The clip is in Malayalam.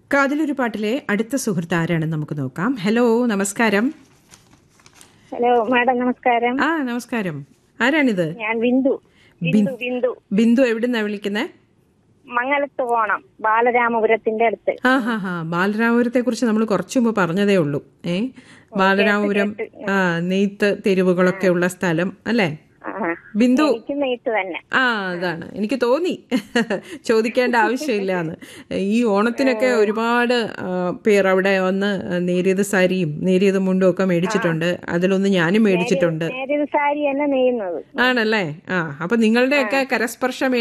കാതിലൊരു പാട്ടിലെ അടുത്ത സുഹൃത്ത് ആരാണെന്ന് നമുക്ക് നോക്കാം ഹലോ നമസ്കാരം ഹലോ മാഡം നമസ്കാരം ആ നമസ്കാരം ആരാണിത് ഞാൻ ബിന്ദു ബിന്ദു ബിന്ദു ബിന്ദു എവിടുന്നാ വിളിക്കുന്നേ മംഗലത്ത് പോണം ബാലരാമപുരത്തിന്റെ അടുത്ത് ആ ഹാ ഹാ ബാലരാമപുരത്തെ കുറിച്ച് നമ്മൾ കുറച്ചു മുമ്പ് പറഞ്ഞതേ ഉള്ളൂ ഏ ബാലരാമപുരം ആ നെയ്ത്ത് തെരുവുകളൊക്കെ ഉള്ള സ്ഥലം അല്ലേ ആ ബിന്ദു എനിക്ക് നെയ്ത്ത് തന്നെ ആ അതാണ് എനിക്ക് തോന്നി ചോദിക്കേണ്ട ആവശ്യമില്ലാന്ന് ഈ ഓണത്തിനൊക്കെ ഒരുപാട് ആ, പേർ അവിടെ വന്ന് നേരിയത് സാരിയും നേരിയത് മുണ്ടും ഒക്കെ മേടിച്ചിട്ടുണ്ട് അതിലൊന്ന് ഞാനും മേടിച്ചിട്ടുണ്ട് നേരിയ സാരി തന്നെ നെയ്യുന്നത് ആണല്ലേ ആ അപ്പൊ നിങ്ങളുടെയൊക്കെ കരസ്പർശം